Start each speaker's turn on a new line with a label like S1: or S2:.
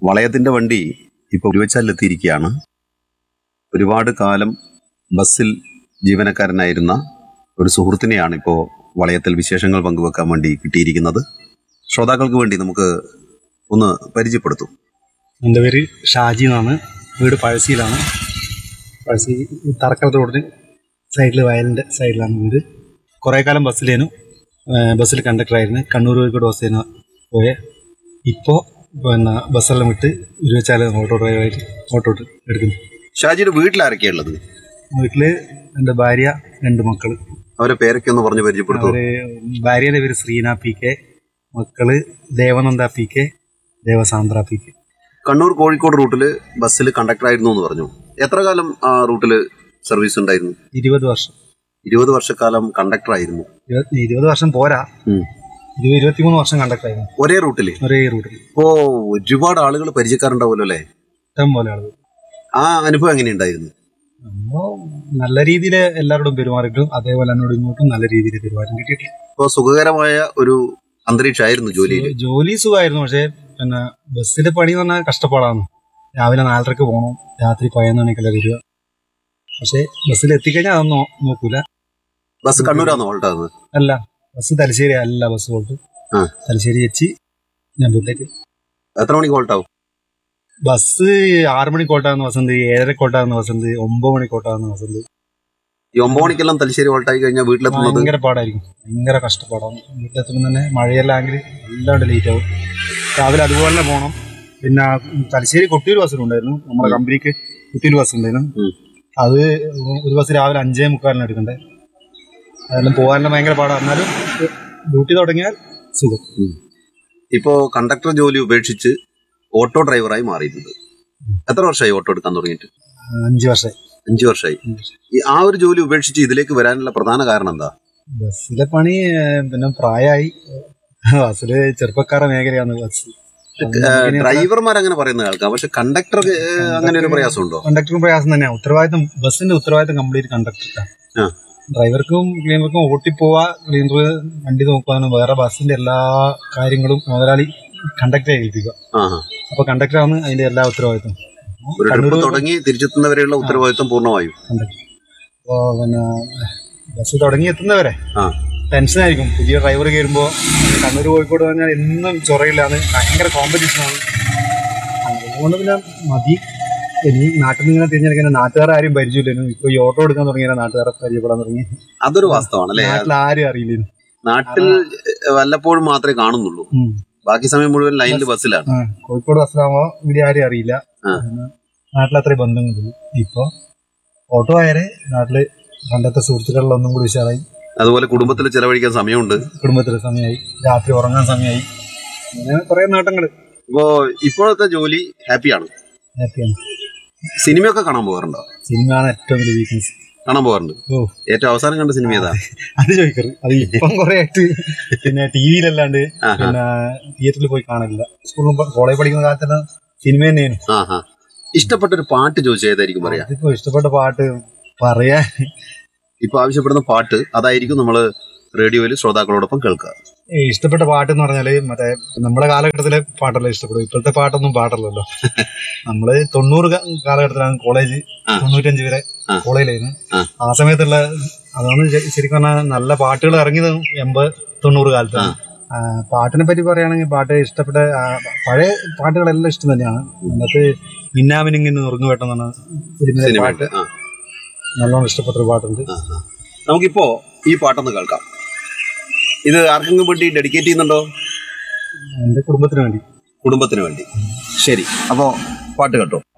S1: വളയത്തിന്റെ വണ്ടി ഇപ്പോൾ ഉരുവച്ചാലിലെത്തിയിരിക്കുകയാണ് ഒരുപാട് കാലം ബസ്സിൽ ജീവനക്കാരനായിരുന്ന ഒരു സുഹൃത്തിനെയാണ് ഇപ്പോൾ വളയത്തിൽ വിശേഷങ്ങൾ പങ്കുവെക്കാൻ വേണ്ടി കിട്ടിയിരിക്കുന്നത് ശ്രോതാക്കൾക്ക് വേണ്ടി നമുക്ക് ഒന്ന് പരിചയപ്പെടുത്തും
S2: എൻ്റെ പേര് ഷാജി എന്നാണ് വീട് പഴശ്ശിയിലാണ് പഴശ്ശി തറക്കലത്ത് റോഡിന് സൈഡിൽ വയലിൻ്റെ സൈഡിലാണ് വീട് കുറേ കാലം ബസ്സിലേനു ഏഹ് ബസ്സിൽ കണ്ടക്ടറായിരുന്നു കണ്ണൂർ കോഴിക്കോട് ബസ്സിന് പോയെ ഇപ്പോൾ പിന്നെ ബസ്സെല്ലാം വിട്ട് ഇരുവച്ചാല് ഓട്ടോ ഡ്രൈവറായിട്ട് ഓട്ടോ എടുക്കുന്നു
S1: ഷാജിയുടെ വീട്ടിൽ ആരൊക്കെയാ ഉള്ളത്
S2: വീട്ടിൽ എൻ്റെ ഭാര്യ രണ്ട് മക്കൾ
S1: അവരെ പേരൊക്കെ ഒന്ന് പറഞ്ഞ് പരിചയപ്പെടുത്തും
S2: അവര് ഭാര്യയുടെ പേര് ശ്രീന പി കെ മക്കള് Devananda P K Devasandra P K
S1: Kannur Kozhikode റൂട്ടിൽ ബസ്സിൽ കണ്ടക്ടറായിരുന്നു എന്ന് പറഞ്ഞു എത്ര കാലം ആ റൂട്ടിൽ സർവീസ് ഉണ്ടായിരുന്നു
S2: ഇരുപത് വർഷം
S1: ഇരുപത് വർഷക്കാലം കണ്ടക്ടറായിരുന്നു
S2: ഇരുപത് ഇരുപത് വർഷം പോരാ ഇരുപത് ഇരുപത്തിമൂന്ന് വർഷം കണ്ടക്ടറായിരുന്നു
S1: ഒരേ റൂട്ടിൽ
S2: ഒരേ റൂട്ടിൽ
S1: ഇപ്പോ ഒരുപാട് ആളുകൾ പരിചയക്കാരുണ്ടാവുമല്ലോ അല്ലേ
S2: ഇഷ്ടം പോലെ ആളുകൾ
S1: ആ അനുഭവം എങ്ങനെയുണ്ടായിരുന്നു
S2: അപ്പോ നല്ല രീതിയിൽ എല്ലാവരോടും പെരുമാറിയിട്ടും അതേപോലെ എന്നോട് ഇങ്ങോട്ടും നല്ല രീതിയിൽ പെരുമാറ്റം കിട്ടിയിട്ടില്ല
S1: ഇപ്പോ സുഖകരമായ ഒരു അന്തരീക്ഷമായിരുന്നു ജോലിയിൽ
S2: ജോലി സുഖമായിരുന്നു പക്ഷേ പിന്നെ ബസ്സിലെ പണി എന്ന് പറഞ്ഞാൽ കഷ്ടപ്പാടാണ് രാവിലെ നാലരക്ക് പോകണം രാത്രി പതിനൊന്ന് മണിക്കല്ല വരിക പക്ഷേ ബസ്സിൽ എത്തിക്കഴിഞ്ഞാൽ അതൊന്നും നോ- നോക്കൂല
S1: ബസ് കണ്ണൂരാണോ ഓൾട്ടാന്ന്
S2: അല്ല ബസ് തലശ്ശേരി അല്ല ബസ് പോയിട്ട്
S1: ആ.
S2: തലശ്ശേരി എച്ചി ഞാൻ വീട്ടിലേക്ക്
S1: എത്ര മണിക്ക് ഓൾട്ടാവും
S2: ബസ് ആറ് മണിക്കോട്ടാകുന്ന ബസ്സുണ്ട് ഏഴരക്കോട്ടാകുന്ന ബസ്സുണ്ട് ഒമ്പത് മണിക്കോട്ടാകുന്ന ബസ്സുണ്ട്
S1: ഈ ഒമ്പത് മണിക്കെല്ലാം തലശ്ശേരി ഓൾട്ടായി കഴിഞ്ഞാൽ വീട്ടിലെത്തുന്നത്
S2: ഭയങ്കര പാടായിരിക്കും ഭയങ്കര കഷ്ടപ്പാടാണ് വീട്ടിലെത്തുമ്പോൾ തന്നെ മഴയെല്ലാം എല്ലാണ്ട് ലേറ്റ് ആവും രാവിലെ അതുപോലെ തന്നെ പോകണം പിന്നെ തലശ്ശേരി കൊട്ടിയൂർ ബസ്സിലുണ്ടായിരുന്നു നമ്മുടെ കമ്പനിക്ക് കൊട്ടിയൂർ ബസ് ഉണ്ടായിരുന്നു
S1: ഉം.
S2: അത് ഒരു ബസ് രാവിലെ അഞ്ചേ മുക്കാലിന് എടുക്കണ്ടേ അതെല്ലാം പോകാനെല്ലാം ഭയങ്കര പാടാണ് എന്നാലും ഡ്യൂട്ടി തുടങ്ങിയാൽ സുഖം
S1: ഇപ്പോ കണ്ടക്ടർ ജോലി ഉപേക്ഷിച്ച് ഓട്ടോ ഡ്രൈവറായി മാറിയിട്ടുണ്ട് എത്ര വർഷമായി ഓട്ടോ എടുക്കാൻ തുടങ്ങിയിട്ട്
S2: അഞ്ച് വർഷം
S1: അഞ്ചു വർഷമായി ഈ ആ ഒരു ജോലി ഉപേക്ഷിച്ച് ഇതിലേക്ക് വരാനുള്ള പ്രധാന കാരണം എന്താ
S2: ബസ്സിലെ പണി ഏഹ്, പിന്നെ പ്രായമായി ബസ്സില് ചെറുപ്പക്കാരുടെ മേഖലയാണ് ബസ്
S1: ഡ്രൈവർമാർ അങ്ങനെ പറയുന്ന കേൾക്കാം പക്ഷെ കണ്ടക്ടർ അങ്ങനെ ഒരു പ്രയാസമുണ്ടോ
S2: കണ്ടക്ടറും പ്രയാസം തന്നെയാണ് ഉത്തരവാദിത്തം ബസ്സിന്റെ ഉത്തരവാദിത്തം കംപ്ലീറ്റ് കണ്ടക്ടർക്കാണ്
S1: ആ.
S2: ഡ്രൈവർക്കും ക്ലീനർക്കും ഓട്ടിപ്പോവാ ക്ലീനർ വണ്ടി നോക്കാനും വേറെ ബസ്സിന്റെ എല്ലാ കാര്യങ്ങളും മുതലാളി കണ്ടക്ടറെ ഏൽപ്പിക്കുക
S1: ആ
S2: അപ്പൊ കണ്ടക്ടറാണ് അതിന്റെ എല്ലാ ഉത്തരവാദിത്തം
S1: ഒരു ട്രിപ്പ് തുടങ്ങി തിരിച്ചെത്തുന്നവരെയുള്ള ഉത്തരവാദിത്വം പൂർണ്ണമായും
S2: കണ്ടക്ടർ അപ്പോ പിന്നെ ബസ് തുടങ്ങി എത്തുന്നവരെ
S1: ആ
S2: ടെൻഷൻ ആയിരിക്കും പുതിയ ഡ്രൈവർ കയറുമ്പോൾ കണ്ണൂർ കോഴിക്കോട് പറഞ്ഞാൽ എന്നും ചൊറയില്ലാന്ന് ഭയങ്കര കോമ്പറ്റീഷനാണ് അതുകൊണ്ട് പിന്നെ മതി ഇനി നാട്ടിൽ നിന്ന് ഇങ്ങനെ തിരിഞ്ഞെടുക്കാൻ നാട്ടുകാരെ ആരും പരിചയമില്ലായിരുന്നു ഇപ്പൊ ഈ ഓട്ടോ എടുക്കാൻ തുടങ്ങിയ നാട്ടുകാരെ പരിചയപ്പെടാൻ തുടങ്ങി
S1: അതൊരു വാസ്തവമാണ് അല്ലേ
S2: നാട്ടിൽ ആരും അറിയില്ലായിരുന്നു
S1: നാട്ടിൽ വല്ലപ്പോഴും മാത്രമേ കാണുന്നുള്ളൂ
S2: ഉം.
S1: ബാക്കി സമയം മുഴുവൻ ലൈനിൽ ബസ്സിലാണ്
S2: ആ, കോഴിക്കോട് ബസ്സിലാകുമ്പോ ഇവിടെ ആരും അറിയില്ല
S1: ആ.
S2: പിന്നെ നാട്ടിൽ അത്രയും ബന്ധങ്ങളില്ല ഇപ്പൊ ഓട്ടോ ആയാലേ നാട്ടില് പണ്ടത്തെ സുഹൃത്തുക്കളിലൊന്നും കൂടി ഉഷാറായി
S1: അതുപോലെ കുടുംബത്തിൽ ചെലവഴിക്കാൻ സമയമുണ്ട്
S2: കുടുംബത്തിന് സമയമായി രാത്രി ഉറങ്ങാൻ സമയമായി അങ്ങനെ കുറെ നേട്ടങ്ങൾ
S1: ഇപ്പോ ഇപ്പോഴത്തെ ജോലി ഹാപ്പിയാണ്
S2: ഹാപ്പിയാണ്
S1: സിനിമയൊക്കെ കാണാൻ പോകാറുണ്ടോ
S2: സിനിമയാണ് ഏറ്റവും വലിയ വീക്ക്നെസ്
S1: കാണാൻ പോകാറുണ്ട്
S2: ഓ
S1: ഏറ്റവും അവസാനം കണ്ട സിനിമ ഏതാ
S2: അത് ചോദിക്കരുത് അത് ഇപ്പം കുറെ ആയിട്ട് പിന്നെ ടി വിയിലല്ലാണ്ട്
S1: ആഹാ.
S2: പിന്നെ തിയേറ്ററിൽ പോയി കാണില്ല സ്കൂളിൽ കോളേജ് പഠിക്കുന്ന കാലത്തെല്ലാം സിനിമ തന്നെയാണ്
S1: ആ ഹാ ഇഷ്ടപ്പെട്ട ഒരു പാട്ട് ചോദിച്ചാൽ ഏതായിരിക്കും പറയാ
S2: അതിപ്പോ ഇഷ്ടപ്പെട്ട പാട്ട് പറയാൻ
S1: ഇപ്പൊ ആവശ്യപ്പെടുന്ന പാട്ട് അതായിരിക്കും നമ്മള് റേഡിയോയിൽ ശ്രോതാക്കളോടൊപ്പം കേൾക്കുക
S2: ഈ ഇഷ്ടപ്പെട്ട പാട്ട് എന്ന് പറഞ്ഞാല് മറ്റേ നമ്മുടെ കാലഘട്ടത്തിലെ പാട്ടല്ല ഇഷ്ടപ്പെടും ഇപ്പോഴത്തെ പാട്ടൊന്നും പാട്ടല്ലല്ലോ നമ്മള് തൊണ്ണൂറ് കാ- കാലഘട്ടത്തിലാണ് കോളേജ്
S1: ആ.
S2: തൊണ്ണൂറ്റഞ്ച് വരെ
S1: ആ.
S2: കോളേജിലായിരുന്നു
S1: ആ.
S2: ആ സമയത്തുള്ള അതാണ് ശ- ശരിക്കും പറഞ്ഞാൽ നല്ല പാട്ടുകൾ ഇറങ്ങിയത് എൺപത് തൊണ്ണൂറ് കാലത്താണ് ആ, പാട്ടിനെ പറ്റി പറയുകയാണെങ്കിൽ പാട്ട് ഇഷ്ടപ്പെട്ട ആ, പഴയ പാട്ടുകളെല്ലാം ഇഷ്ടം തന്നെയാണ് അതിനകത്ത് മിന്നാമിനിങ്ങിന് നുറുങ്ങു വെട്ടെന്നാണ് ഫിലിമിലെ
S1: സിനിമ
S2: പാട്ട്
S1: ആ,
S2: നല്ലോണം ഇഷ്ടപ്പെട്ട ഒരു പാട്ടുണ്ട്
S1: ആ, ആ. നമുക്കിപ്പോ ഈ പാട്ടൊന്ന് കേൾക്കാം ഇത് ആർക്കെങ്കിലും വേണ്ടി ഡെഡിക്കേറ്റ് ചെയ്യുന്നുണ്ടോ
S2: എന്റെ കുടുംബത്തിന് വേണ്ടി
S1: കുടുംബത്തിന് വേണ്ടി ശരി അപ്പോ പാട്ട് കേട്ടോ